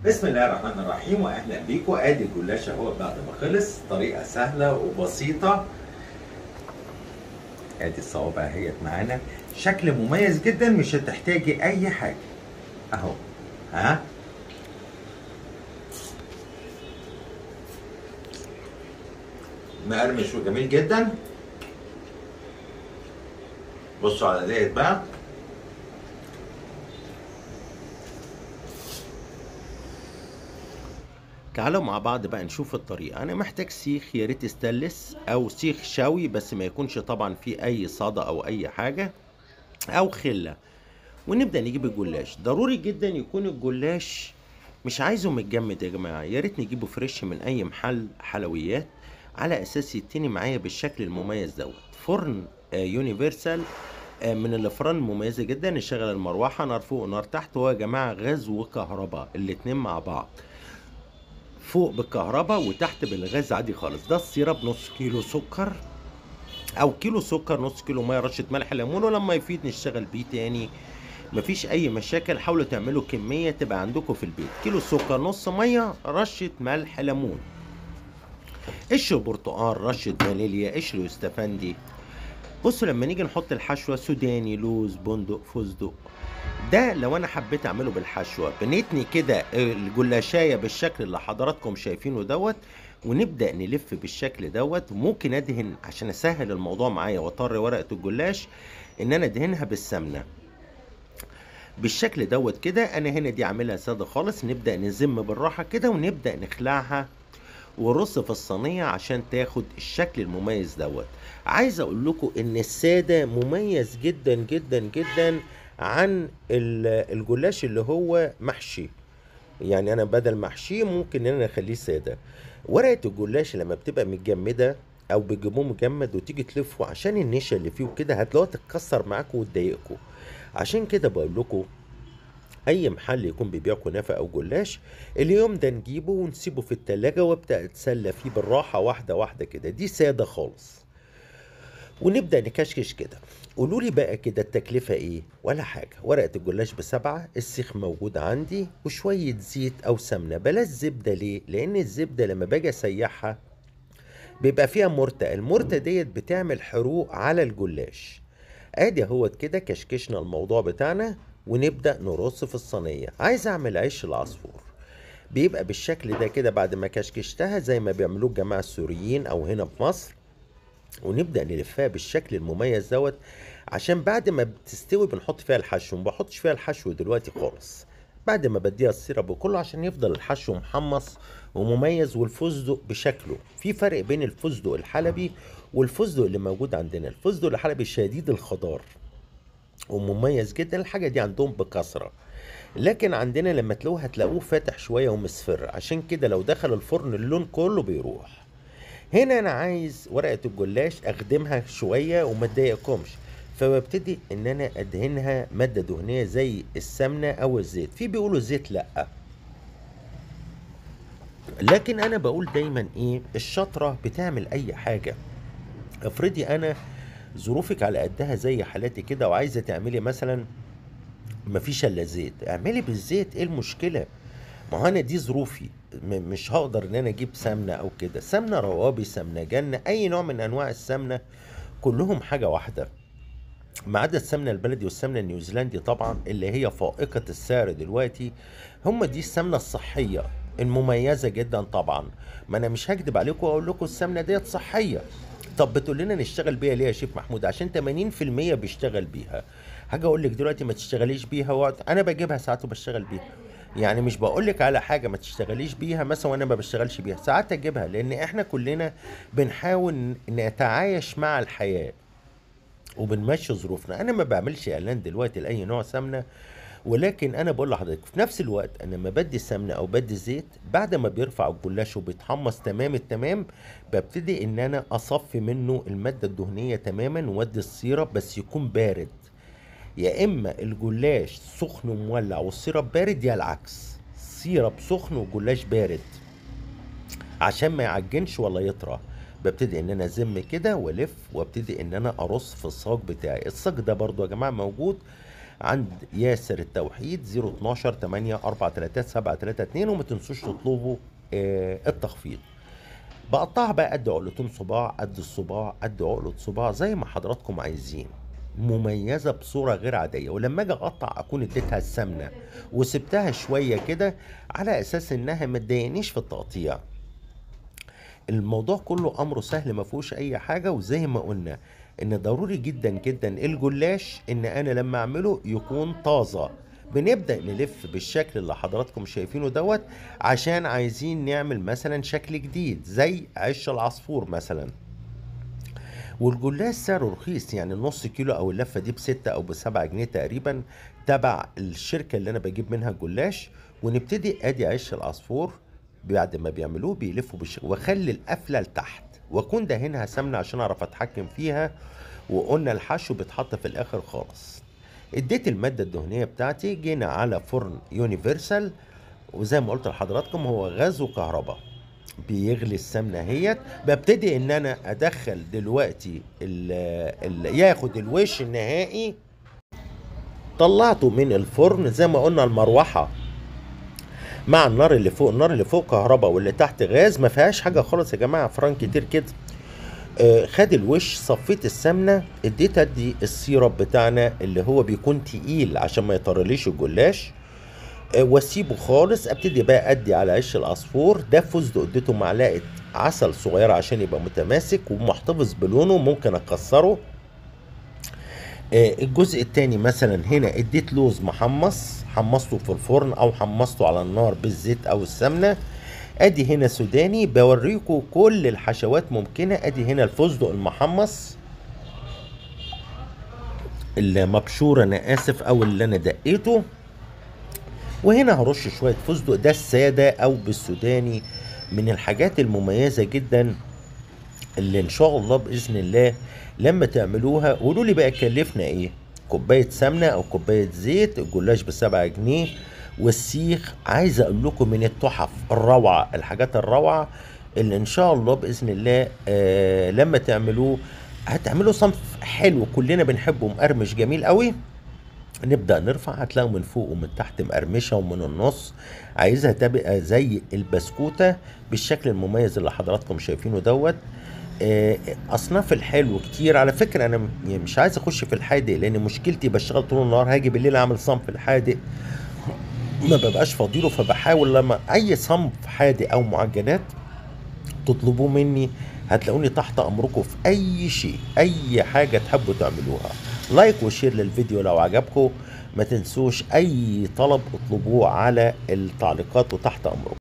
بسم الله الرحمن الرحيم واهلا بيكم ادي الجلاش اهو بعد ما خلص طريقه سهله وبسيطه ادي الصوابع اهيت معانا شكل مميز جدا مش هتحتاجي اي حاجه اهو ها مقرمش وجميل جدا بصوا على ديت بقى تعالوا مع بعض بقى نشوف الطريقة أنا محتاج سيخ يا ريت ستانلس أو سيخ شوي بس ما يكونش طبعا فيه أي صدى أو أي حاجة أو خلة ونبدأ نجيب الجلاش ضروري جدا يكون الجلاش مش عايزه متجمد يا جماعة يا ريت نجيبه فريش من أي محل حلويات على أساس يتني معايا بالشكل المميز دوت فرن آه، يونيفرسال آه، من الافران المميزه جدا نشغل المروحه نار فوق ونار تحت وهو يا جماعه غاز وكهرباء الاتنين مع بعض فوق بالكهرباء وتحت بالغاز عادي خالص ده السيرب نص كيلو سكر او كيلو سكر نص كيلو ميه رشه ملح ليمون ولما يفيد نشتغل بيه تاني مفيش اي مشاكل حاولوا تعملوا كميه تبقى عندكم في البيت كيلو سكر نص ميه رشه ملح ليمون قشر برتقال رشه فانيليا قشر يوستفندي بصوا لما نيجي نحط الحشوه سوداني لوز بندق فستق ده لو انا حبيت اعمله بالحشوه بنتني كده الجلاشايه بالشكل اللي حضراتكم شايفينه دوت ونبدا نلف بالشكل دوت ممكن ادهن عشان اسهل الموضوع معايا واطر ورقه الجلاش ان انا ادهنها بالسمنه بالشكل دوت كده انا هنا دي عاملها ساده خالص نبدا نزم بالراحه كده ونبدا نخلعها ورص في الصينيه عشان تاخد الشكل المميز دوت عايز اقول لكم ان الساده مميز جدا جدا جدا عن ال- الجلاش اللي هو محشي يعني انا بدل محشيه ممكن ان انا اخليه ساده ورقه الجلاش لما بتبقى متجمده او بتجيبوه مجمد وتيجي تلفه عشان النشا اللي فيه وكده هتلاقوها تتكسر معاكم وتضايقكم عشان كده بقول لكم اي محل يكون بيبيع كنافه او جلاش اليوم ده نجيبه ونسيبه في التلاجة وابدا اتسلى فيه بالراحه واحده واحده كده دي ساده خالص ونبدا نكشكش كده قولوا لي بقى كده التكلفه ايه ولا حاجه ورقه الجلاش بسبعه السيخ موجود عندي وشويه زيت او سمنه بلاش زبده ليه لان الزبده لما باجي اسيحها بيبقى فيها مرتة المرتة ديت بتعمل حروق على الجلاش ادي اهوت كده كشكشنا الموضوع بتاعنا ونبدا نرص في الصينيه عايز اعمل عيش العصفور بيبقى بالشكل ده كده بعد ما كشكشتها زي ما بيعملوه الجماعه السوريين او هنا في مصر ونبدا نلفها بالشكل المميز دوت عشان بعد ما بتستوي بنحط فيها الحشو ما بحطش فيها الحشو دلوقتي خالص بعد ما بديها السيرب وكله عشان يفضل الحشو محمص ومميز والفستق بشكله في فرق بين الفستق الحلبي والفستق اللي موجود عندنا الفستق الحلبي شديد الخضار ومميز جدا الحاجة دي عندهم بكثرة لكن عندنا لما تلاقوه هتلاقوه فاتح شوية ومصفر عشان كده لو دخل الفرن اللون كله بيروح هنا انا عايز ورقة الجلاش اخدمها شوية وما تضايقكمش فببتدي ان انا ادهنها مادة دهنية زي السمنة او الزيت في بيقولوا الزيت لأ لكن انا بقول دايما ايه الشطرة بتعمل اي حاجة افرضي انا ظروفك على قدها زي حالاتي كده وعايزة تعملي مثلا مفيش الا زيت اعملي بالزيت ايه المشكلة ما هو انا دي ظروفي م- مش هقدر ان انا اجيب سمنة او كده سمنة روابي سمنة جنة اي نوع من انواع السمنة كلهم حاجة واحدة ما عدا السمنه البلدي والسمنه النيوزيلندي طبعا اللي هي فائقه السعر دلوقتي هم دي السمنه الصحيه المميزه جدا طبعا ما انا مش هكدب عليكم واقول لكم السمنه ديت صحيه طب بتقول لنا نشتغل بيها ليه يا شيف محمود عشان 80% بيشتغل بيها حاجه اقول لك دلوقتي ما تشتغليش بيها وقت انا بجيبها ساعات وبشتغل بيها يعني مش بقول لك على حاجه ما تشتغليش بيها مثلا وانا ما بشتغلش بيها ساعات اجيبها لان احنا كلنا بنحاول نتعايش مع الحياه وبنمشي ظروفنا انا ما بعملش اعلان دلوقتي لاي نوع سمنه ولكن انا بقول لحضرتك في نفس الوقت انا لما بدي سمنه او بدي زيت بعد ما بيرفع الجلاش وبيتحمص تمام التمام ببتدي ان انا اصفي منه الماده الدهنيه تماما وادي السيرب بس يكون بارد يا اما الجلاش سخن ومولع والسيرب بارد يا العكس سيرب سخن وجلاش بارد عشان ما يعجنش ولا يطرى ببتدي ان انا ازم كده والف وابتدي ان انا ارص في الصاج بتاعي الصاج ده برضو يا جماعه موجود عند ياسر التوحيد 012 8 4 3 7 3 2 وما تنسوش تطلبوا آه، التخفيض بقطعها بقى قد عقلتين صباع قد الصباع قد عقلة صباع زي ما حضراتكم عايزين مميزة بصورة غير عادية ولما اجي اقطع اكون اديتها السمنة وسبتها شوية كده على اساس انها ما تضايقنيش في التقطيع الموضوع كله امره سهل ما فيهوش اي حاجه وزي ما قلنا ان ضروري جدا جدا الجلاش ان انا لما اعمله يكون طازه بنبدا نلف بالشكل اللي حضراتكم شايفينه دوت عشان عايزين نعمل مثلا شكل جديد زي عش العصفور مثلا والجلاش سعره رخيص يعني النص كيلو او اللفه دي بستة او بسبعة جنيه تقريبا تبع الشركه اللي انا بجيب منها الجلاش ونبتدي ادي عش العصفور بعد ما بيعملوه بيلفوا بالش واخلي القفله لتحت واكون دهنها سمنه عشان اعرف اتحكم فيها وقلنا الحشو بيتحط في الاخر خالص اديت الماده الدهنيه بتاعتي جينا على فرن يونيفرسال وزي ما قلت لحضراتكم هو غاز وكهرباء بيغلي السمنه اهيت ببتدي ان انا ادخل دلوقتي ال ال ياخد الوش النهائي طلعته من الفرن زي ما قلنا المروحه مع النار اللي فوق النار اللي فوق كهرباء واللي تحت غاز ما فيهاش حاجه خالص يا جماعه فران كتير كده آه خد الوش صفيت السمنه اديت ادي السيرب بتاعنا اللي هو بيكون تقيل عشان ما يطرليش الجلاش آه واسيبه خالص ابتدي بقى ادي على عش العصفور ده فستق اديته معلقه عسل صغيره عشان يبقى متماسك ومحتفظ بلونه ممكن اكسره آه الجزء التاني مثلا هنا اديت لوز محمص حمصته في الفرن او حمصته على النار بالزيت او السمنه ادي هنا سوداني بوريكم كل الحشوات ممكنه ادي هنا الفستق المحمص اللي مبشور انا اسف او اللي انا دقيته وهنا هرش شويه فستق ده الساده او بالسوداني من الحاجات المميزه جدا اللي ان شاء الله باذن الله لما تعملوها قولوا لي بقى كلفنا ايه كوبايه سمنه او كوبايه زيت الجلاش بسبعة جنيه والسيخ عايز اقول لكم من التحف الروعه الحاجات الروعه اللي ان شاء الله باذن الله آه لما تعملوه هتعملوا صنف حلو كلنا بنحبه مقرمش جميل قوي نبدا نرفع هتلاقوا من فوق ومن تحت مقرمشه ومن النص عايزها تبقى زي البسكوته بالشكل المميز اللي حضراتكم شايفينه دوت آه، اصناف الحلو كتير على فكره انا م- يعني مش عايز اخش في الحادق لان مشكلتي بشتغل طول النهار هاجي بالليل اعمل صنف الحادق ما ببقاش فاضيله فبحاول لما اي صنف حادق او معجنات تطلبوه مني هتلاقوني تحت امركم في اي شيء اي حاجه تحبوا تعملوها لايك وشير للفيديو لو عجبكم ما تنسوش اي طلب اطلبوه على التعليقات وتحت امركم